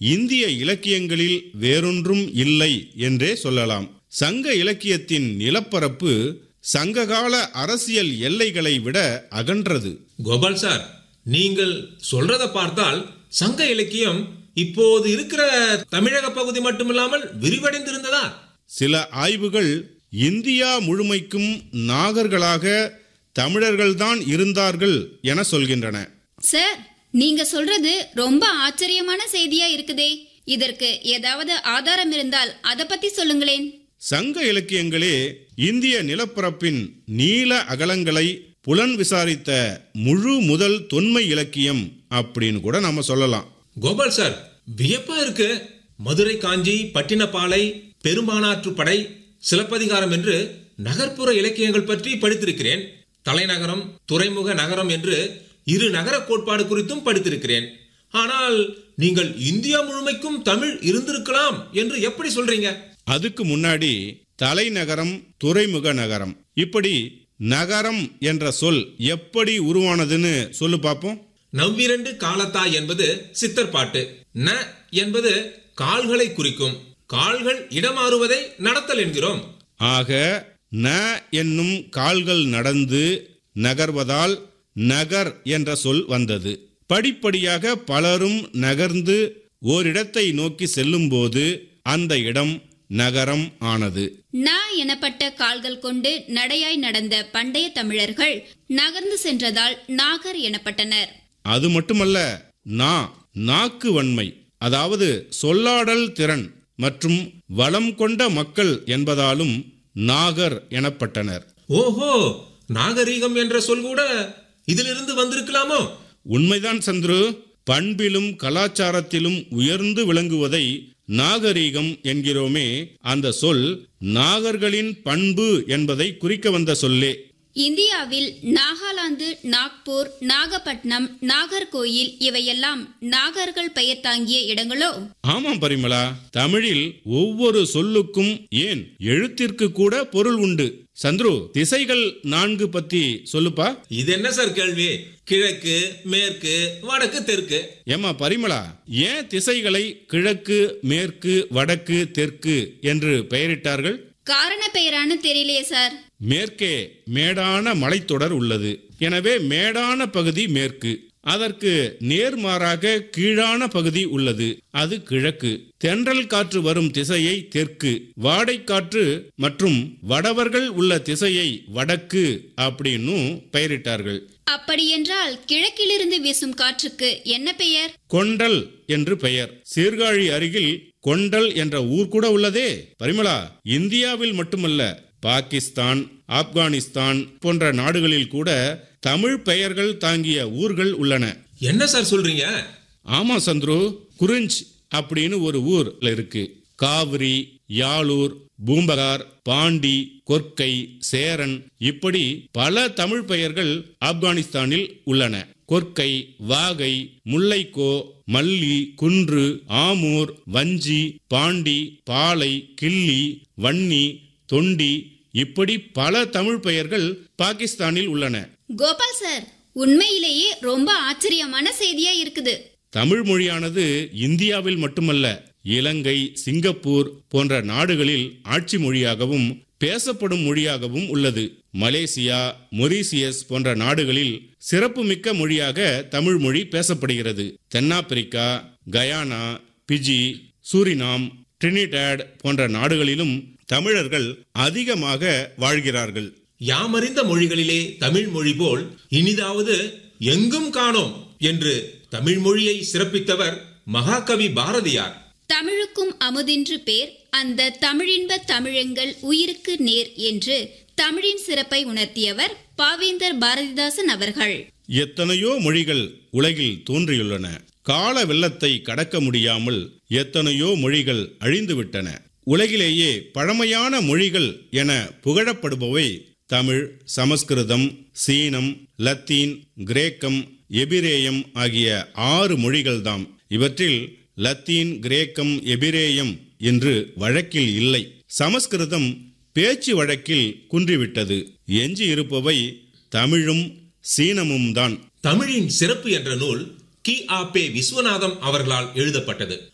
இந்திய இலக்கியங்களில் வேறொன்றும் இல்லை என்றே சொல்லலாம் சங்க இலக்கியத்தின் நிலப்பரப்பு சங்ககால அரசியல் எல்லைகளை விட அகன்றது கோபால் சார் நீங்கள் சொல்றத பார்த்தால் சங்க இலக்கியம் இப்போது இருக்கிற தமிழக பகுதி மட்டுமில்லாமல் விரிவடைந்திருந்ததா சில ஆய்வுகள் இந்தியா முழுமைக்கும் நாகர்களாக தமிழர்கள்தான் இருந்தார்கள் என சொல்கின்றன சார் நீங்க சொல்றது ரொம்ப ஆச்சரியமான செய்தியா இருக்குதே இதற்கு ஏதாவது ஆதாரம் இருந்தால் அத பத்தி சொல்லுங்களேன் சங்க இலக்கியங்களே இந்திய நிலப்பரப்பின் நீள அகலங்களை புலன் விசாரித்த முழு முதல் தொன்மை இலக்கியம் அப்படின்னு கூட நாம சொல்லலாம் கோபால் சார் வியப்பா இருக்கு மதுரை காஞ்சி பட்டினப்பாலை பெரும்பானாற்று படை சிலப்பதிகாரம் என்று நகர்ப்புற இலக்கியங்கள் பற்றி படித்திருக்கிறேன் தலைநகரம் துறைமுக நகரம் என்று இரு நகர கோட்பாடு குறித்தும் படித்திருக்கிறேன் ஆனால் நீங்கள் இந்தியா முழுமைக்கும் தமிழ் இருந்திருக்கலாம் என்று எப்படி சொல்றீங்க அதுக்கு முன்னாடி தலைநகரம் துறைமுக நகரம் இப்படி நகரம் என்ற சொல் எப்படி உருவானதுன்னு சொல்லு பார்ப்போம் நவ்விரண்டு காலத்தா என்பது சித்தர் பாட்டு ந என்பது கால்களை குறிக்கும் கால்கள் இடமாறுவதை நடத்தல் என்கிறோம் ஆக ந என்னும் கால்கள் நடந்து நகர்வதால் நகர் என்ற சொல் வந்தது படிப்படியாக பலரும் நகர்ந்து ஓரிடத்தை நோக்கி செல்லும்போது அந்த இடம் நகரம் ஆனது ந எனப்பட்ட கால்கள் கொண்டு நடையாய் நடந்த பண்டைய தமிழர்கள் நகர்ந்து சென்றதால் நாகர் எனப்பட்டனர் அது மட்டுமல்ல நா நாக்கு வன்மை அதாவது சொல்லாடல் திறன் மற்றும் வளம் கொண்ட மக்கள் என்பதாலும் நாகர் எனப்பட்டனர் ஓஹோ நாகரீகம் என்ற சொல் கூட இதிலிருந்து வந்திருக்கலாமோ உண்மைதான் சந்துரு பண்பிலும் கலாச்சாரத்திலும் உயர்ந்து விளங்குவதை நாகரீகம் என்கிறோமே அந்த சொல் நாகர்களின் பண்பு என்பதை குறிக்க வந்த சொல்லே இந்தியாவில் நாகாலாந்து நாக்பூர் நாகப்பட்டினம் நாகர்கோயில் இவையெல்லாம் நாகர்கள் பெயர் தாங்கிய இடங்களோ ஆமாம் பரிமளா தமிழில் ஒவ்வொரு சொல்லுக்கும் ஏன் எழுத்திற்கு கூட பொருள் உண்டு சந்துரு திசைகள் நான்கு பத்தி சொல்லுப்பா இது என்ன சார் கேள்வி கிழக்கு மேற்கு வடக்கு தெற்கு ஏமா பரிமளா ஏன் திசைகளை கிழக்கு மேற்கு வடக்கு தெற்கு என்று பெயரிட்டார்கள் காரண பெயரானு தெரியலையே சார் மேற்கே மேடான மலைத்தொடர் உள்ளது எனவே மேடான பகுதி மேற்கு அதற்கு நேர்மாறாக கீழான பகுதி உள்ளது அது கிழக்கு தென்றல் காற்று வரும் திசையை தெற்கு வாடைக்காற்று மற்றும் வடவர்கள் உள்ள திசையை வடக்கு அப்படின்னு பெயரிட்டார்கள் அப்படியென்றால் கிழக்கிலிருந்து வீசும் காற்றுக்கு என்ன பெயர் கொண்டல் என்று பெயர் சீர்காழி அருகில் கொண்டல் என்ற ஊர் கூட உள்ளதே பரிமளா இந்தியாவில் மட்டுமல்ல பாகிஸ்தான் ஆப்கானிஸ்தான் போன்ற நாடுகளில் கூட தமிழ் பெயர்கள் தாங்கிய ஊர்கள் உள்ளன என்ன சார் சொல்றீங்க ஆமா சந்துரு குறிஞ்ச் அப்படின்னு ஒரு ஊர் இருக்கு காவிரி யாழூர் பூம்பகார் பாண்டி கொர்க்கை சேரன் இப்படி பல தமிழ் பெயர்கள் ஆப்கானிஸ்தானில் உள்ளன கொர்க்கை வாகை முல்லைக்கோ மல்லி குன்று ஆமூர் வஞ்சி பாண்டி பாலை கிள்ளி வன்னி தொண்டி இப்படி பல தமிழ் பெயர்கள் பாகிஸ்தானில் உள்ளன கோபால் சார் உண்மையிலேயே ரொம்ப ஆச்சரியமான செய்தியா இருக்குது தமிழ் மொழியானது இந்தியாவில் மட்டுமல்ல இலங்கை சிங்கப்பூர் போன்ற நாடுகளில் ஆட்சி மொழியாகவும் பேசப்படும் மொழியாகவும் உள்ளது மலேசியா மொரீசியஸ் போன்ற நாடுகளில் சிறப்புமிக்க மொழியாக தமிழ் மொழி பேசப்படுகிறது தென்னாப்பிரிக்கா கயானா பிஜி சூரினாம் ட்ரினிடாட் போன்ற நாடுகளிலும் தமிழர்கள் அதிகமாக வாழ்கிறார்கள் யாமறிந்த மொழிகளிலே தமிழ் மொழி போல் இனிதாவது எங்கும் காணோம் என்று தமிழ் மொழியை சிறப்பித்தவர் மகாகவி பாரதியார் தமிழுக்கும் அமுதென்று பேர் அந்த தமிழின்ப தமிழெங்கள் உயிருக்கு நேர் என்று தமிழின் சிறப்பை உணர்த்தியவர் பாவேந்தர் பாரதிதாசன் அவர்கள் எத்தனையோ மொழிகள் உலகில் தோன்றியுள்ளன கால வெள்ளத்தை கடக்க முடியாமல் எத்தனையோ மொழிகள் அழிந்துவிட்டன உலகிலேயே பழமையான மொழிகள் என புகழப்படுபவை தமிழ் சமஸ்கிருதம் சீனம் லத்தீன் கிரேக்கம் எபிரேயம் ஆகிய ஆறு மொழிகள்தாம் இவற்றில் லத்தீன் கிரேக்கம் எபிரேயம் என்று வழக்கில் இல்லை சமஸ்கிருதம் பேச்சு வழக்கில் குன்றிவிட்டது எஞ்சி இருப்பவை தமிழும் சீனமும் தான் தமிழின் சிறப்பு என்ற நூல் கி ஆ பே விஸ்வநாதம் அவர்களால் எழுதப்பட்டது